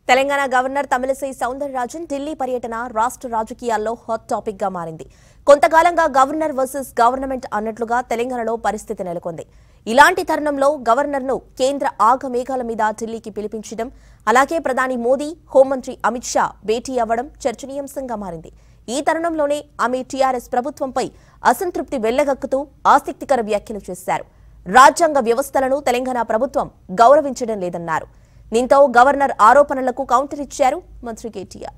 Telangana governor Tamilisai Soundararajan Delhi పర్యటన రాష్ట్ర రాజకీయాల్లో హాట్ టాపిక్ గా మారింది కొంతకాలంగా గవర్నర్ వర్సెస్ గవర్నమెంట్ అన్నట్లుగా తెలంగాణలో పరిస్థితి నెలకొంది ఇలాంటి తరుణంలో గవర్నర్ను కేంద్ర ఆగమేఘాల మీద ఢిల్లీకి పిలిపించడం అలాగే ప్రధాని మోదీ హోంమంత్రి అమిత్ షా భేటీ అవ్వడం చర్చనీయాంశంగా మారింది ఈ తరుణంలోనే ఆమె టీఆర్ఎస్ ప్రభుత్వంపై అసంతృప్తి వెళ్లగక్కుతూ ఆసక్తికర వ్యాఖ్యలు చేశారు రాజ్యాంగ వ్యవస్థలను తెలంగాణ ప్రభుత్వం గౌరవించడం లేదన్నారు దీంతో గవర్నర్ ఆరోపణలకు కౌంటర్ ఇచ్చారు మంత్రి కేటీఆర్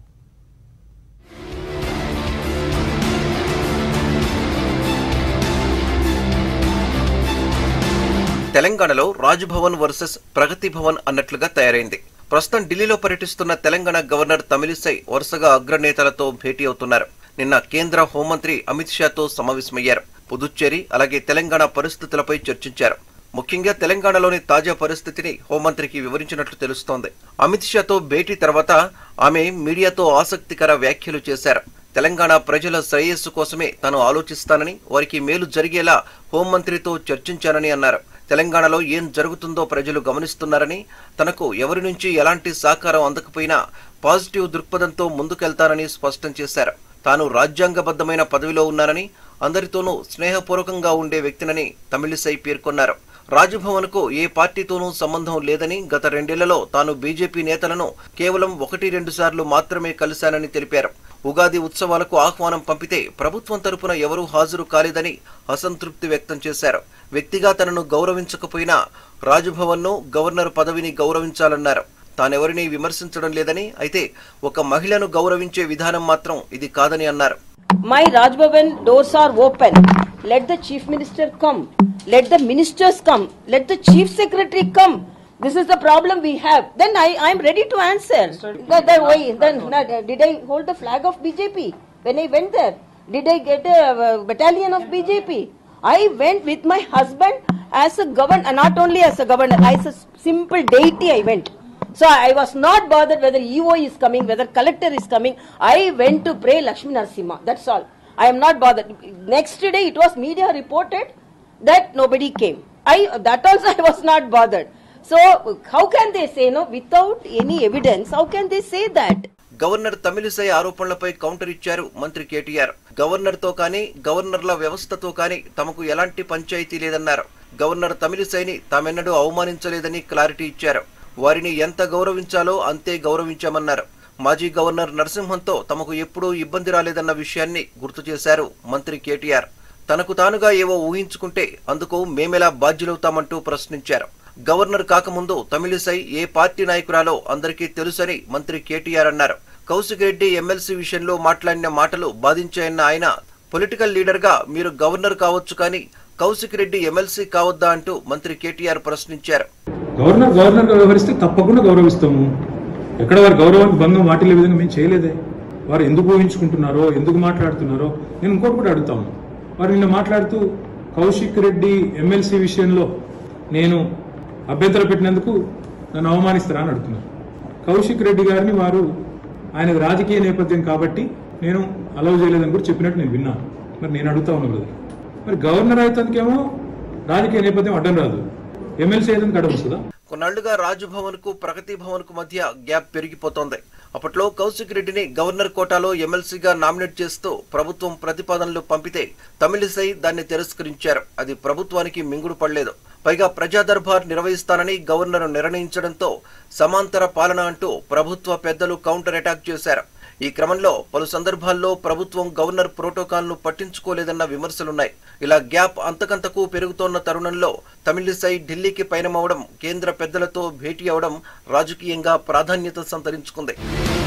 తెలంగాణలో రాజ్భవన్ వర్సెస్ ప్రగతి భవన్ అన్నట్లుగా తయారైంది ప్రస్తుతం ఢిల్లీలో పర్యటిస్తున్న తెలంగాణ గవర్నర్ తమిళిసై వరుసగా అగ్రనేతలతో భేటీ అవుతున్నారు నిన్న కేంద్ర హోంమంత్రి అమిత్ షాతో సమావేశమయ్యారు పుదుచ్చేరి అలాగే తెలంగాణ పరిస్థితులపై చర్చించారు ముఖ్యంగా తెలంగాణలోని తాజా పరిస్థితిని హోంమంత్రికి వివరించినట్లు తెలుస్తోంది అమిత్ షాతో భేటీ తర్వాత ఆమె మీడియాతో ఆసక్తికర వ్యాఖ్యలు చేశారు తెలంగాణ ప్రజల శ్రేయస్సు కోసమే తాను ఆలోచిస్తానని వారికి మేలు జరిగేలా హోంమంత్రితో చర్చించానని అన్నారు తెలంగాణలో ఏం జరుగుతుందో ప్రజలు గమనిస్తున్నారని తనకు ఎవరి నుంచి ఎలాంటి సహకారం అందకపోయినా పాజిటివ్ దృక్పథంతో ముందుకెళ్తానని స్పష్టం చేశారు తాను రాజ్యాంగబద్ధమైన పదవిలో ఉన్నానని అందరితోనూ స్నేహపూర్వకంగా ఉండే వ్యక్తినని తమిళిసై పేర్కొన్నారు రాజ్భవన్కు ఏ పార్టీతోనూ సంబంధం లేదని గత రెండేళ్లలో తాను బీజేపీ నేతలను కేవలం ఒకటి రెండు సార్లు మాత్రమే కలిశానని తెలిపారు ఉగాది ఉత్సవాలకు ఆహ్వానం పంపితే ప్రభుత్వం తరపున ఎవరూ హాజరు కాలేదని అసంతృప్తి వ్యక్తం చేశారు వ్యక్తిగా తనను గౌరవించకపోయినా రాజ్భవన్ను గవర్నర్ పదవిని గౌరవించాలన్నారు తానెవరిని విమర్శించడం లేదని అయితే ఒక మహిళను గౌరవించే విధానం మాత్రం ఇది కాదని అన్నారు My Rajbhavan doors are open. Let the Chief Minister come. Let the ministers come. Let the Chief Secretary come. This is the problem we have. Then I I am ready to answer. That, that why, then na- did I hold the flag of BJP when I went there? Did I get a uh, battalion of BJP? I went with my husband as a governor, not only as a governor, as a simple deity. I went. So I was not bothered whether EO is coming, whether collector is coming. I went to pray Lakshmi Narasimha. That's all. I am not bothered. Next day it was media reported that nobody came. I that also I was not bothered. So how can they say no without any evidence? How can they say that? Governor Tamilisai ఆరోపణలపై counter ఇచ్చారు మంత్రి KTR governor తో కానీ గవర్నర్ల వ్యవస్థతో కానీ తమకు ఎలాంటి పంచాయతీ లేదన్నారు గవర్నర్ తమిళిసైని తామెన్నడూ అవమానించలేదని క్లారిటీ ఇచ్చారు వారిని ఎంత గౌరవించాలో అంతే గౌరవించామన్నారు మాజీ గవర్నర్ నరసింహంతో తమకు ఎప్పుడూ ఇబ్బంది రాలేదన్న విషయాన్ని గుర్తు చేశారు మంత్రి కేటీఆర్ తనకు తానుగా ఏవో ఊహించుకుంటే అందుకు మేమెలా బాధ్యులవుతామంటూ ప్రశ్నించారు గవర్నర్ కాకముందు తమిళిసై ఏ పార్టీ నాయకురాలో అందరికీ తెలుసని మంత్రి కేటీఆర్ అన్నారు కౌశిక్ రెడ్డి ఎమ్మెల్సీ విషయంలో మాట్లాడిన మాటలు బాధించాయన్న ఆయన పొలిటికల్ లీడర్ గా మీరు గవర్నర్ కావచ్చు కానీ కౌశిక్ రెడ్డి ఎమ్మెల్సీ కావద్దా అంటూ మంత్రి కేటీఆర్ ప్రశ్నించారు గవర్నర్ గవర్నర్గా వ్యవహరిస్తే తప్పకుండా గౌరవిస్తాము ఎక్కడ వారి గౌరవానికి భంగం వాటిల్లే విధంగా మేము చేయలేదే వారు ఎందుకు ఊహించుకుంటున్నారో ఎందుకు మాట్లాడుతున్నారో నేను ఇంకోటి కూడా అడుగుతాము వారు నిన్న మాట్లాడుతూ కౌశిక్ రెడ్డి ఎమ్మెల్సీ విషయంలో నేను అభ్యంతరం పెట్టినందుకు నన్ను అవమానిస్తారా అని అడుగుతున్నారు కౌశిక్ రెడ్డి గారిని వారు ఆయన రాజకీయ నేపథ్యం కాబట్టి నేను అలౌ చేయలేదని కూడా చెప్పినట్టు నేను విన్నాను మరి నేను అడుగుతా ఉన్నా బ్రదర్ మరి గవర్నర్ అయితేందుకేమో రాజకీయ నేపథ్యం అడ్డం రాదు ఎమ్మెల్సీ అయితే అడ్డం వస్తుందా కొన్నాళ్లుగా రాజ్భవన్ కు ప్రగతి భవన్ కు మధ్య గ్యాప్ పెరిగిపోతోంది అప్పట్లో కౌశిక్ రెడ్డిని గవర్నర్ కోటాలో ఎమ్మెల్సీగా నామినేట్ చేస్తూ ప్రభుత్వం ప్రతిపాదనలు పంపితే తమిళిసై దాన్ని తిరస్కరించారు అది ప్రభుత్వానికి మింగుడు పడలేదు పైగా ప్రజా దర్బార్ నిర్వహిస్తానని గవర్నర్ నిర్ణయించడంతో సమాంతర పాలన అంటూ ప్రభుత్వ పెద్దలు కౌంటర్ అటాక్ చేశారు ఈ క్రమంలో పలు సందర్భాల్లో ప్రభుత్వం గవర్నర్ ప్రోటోకాల్ను పట్టించుకోలేదన్న విమర్శలున్నాయి ఇలా గ్యాప్ అంతకంతకు పెరుగుతోన్న తరుణంలో తమిళిసై ఢిల్లీకి పయనమవడం కేంద్ర పెద్దలతో భేటీ అవడం రాజకీయంగా ప్రాధాన్యత సంతరించుకుంది